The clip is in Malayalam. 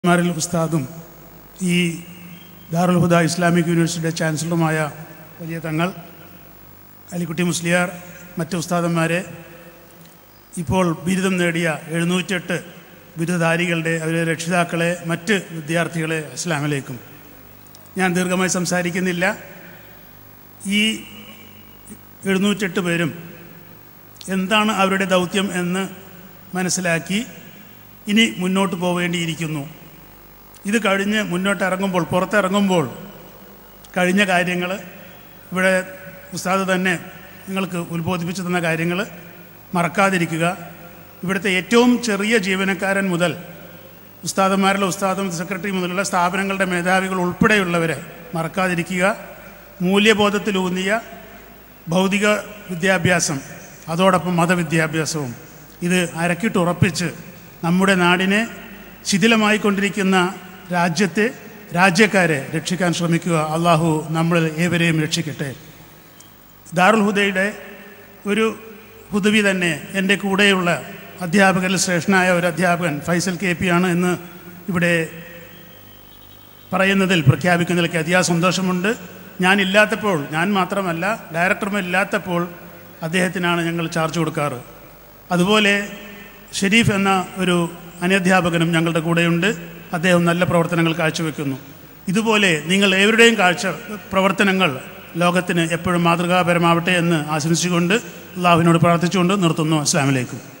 മാരിൽ ഉസ്താദും ഈ ദാറുൽ ഹുദ ഇസ്ലാമിക് യൂണിവേഴ്സിറ്റിയുടെ ചാൻസലറുമായ വലിയ തങ്ങൾ അലിക്കുട്ടി മുസ്ലിയാർ മറ്റ് ഉസ്താദന്മാരെ ഇപ്പോൾ ബിരുദം നേടിയ എഴുന്നൂറ്റെട്ട് ബിരുദധാരികളുടെ അവരുടെ രക്ഷിതാക്കളെ മറ്റ് വിദ്യാർത്ഥികളെ അസ്ലാമലേക്കും ഞാൻ ദീർഘമായി സംസാരിക്കുന്നില്ല ഈ എഴുന്നൂറ്റെട്ട് പേരും എന്താണ് അവരുടെ ദൗത്യം എന്ന് മനസ്സിലാക്കി ഇനി മുന്നോട്ട് പോവേണ്ടിയിരിക്കുന്നു ഇത് കഴിഞ്ഞ് മുന്നോട്ട് ഇറങ്ങുമ്പോൾ പുറത്തിറങ്ങുമ്പോൾ കഴിഞ്ഞ കാര്യങ്ങൾ ഇവിടെ ഉസ്താദ് തന്നെ നിങ്ങൾക്ക് ഉത്ബോധിപ്പിച്ചു തന്ന കാര്യങ്ങൾ മറക്കാതിരിക്കുക ഇവിടുത്തെ ഏറ്റവും ചെറിയ ജീവനക്കാരൻ മുതൽ ഉസ്താദന്മാരുടെ ഉസ്താദും സെക്രട്ടറി മുതലുള്ള സ്ഥാപനങ്ങളുടെ മേധാവികൾ ഉൾപ്പെടെയുള്ളവരെ മറക്കാതിരിക്കുക മൂല്യബോധത്തിലൂന്നിയ ഭൗതിക വിദ്യാഭ്യാസം അതോടൊപ്പം മതവിദ്യാഭ്യാസവും ഇത് അരക്കിട്ടുറപ്പിച്ച് നമ്മുടെ നാടിനെ ശിഥിലമായിക്കൊണ്ടിരിക്കുന്ന രാജ്യത്തെ രാജ്യക്കാരെ രക്ഷിക്കാൻ ശ്രമിക്കുക അള്ളാഹു നമ്മൾ ഏവരെയും രക്ഷിക്കട്ടെ ദാറുൽ ഹുദയുടെ ഒരു ഹുദവി തന്നെ എൻ്റെ കൂടെയുള്ള അധ്യാപകരിൽ ശ്രേഷ്ഠനായ ഒരു അധ്യാപകൻ ഫൈസൽ കെ പി ആണ് എന്ന് ഇവിടെ പറയുന്നതിൽ പ്രഖ്യാപിക്കുന്നതിൽ എനിക്ക് അതിയാ സന്തോഷമുണ്ട് ഞാനില്ലാത്തപ്പോൾ ഞാൻ മാത്രമല്ല ഡയറക്ടർമാരില്ലാത്തപ്പോൾ അദ്ദേഹത്തിനാണ് ഞങ്ങൾ ചാർജ് കൊടുക്കാറ് അതുപോലെ ഷെരീഫ് എന്ന ഒരു അനധ്യാപകനും ഞങ്ങളുടെ കൂടെയുണ്ട് അദ്ദേഹം നല്ല പ്രവർത്തനങ്ങൾ കാഴ്ചവെക്കുന്നു ഇതുപോലെ നിങ്ങൾ ഏവരുടെയും കാഴ്ച പ്രവർത്തനങ്ങൾ ലോകത്തിന് എപ്പോഴും മാതൃകാപരമാവട്ടെ എന്ന് ആശംസിച്ചുകൊണ്ട് അള്ളാഹുവിനോട് പ്രാർത്ഥിച്ചുകൊണ്ട് നിർത്തുന്നു അസ്സാം വലൈക്കും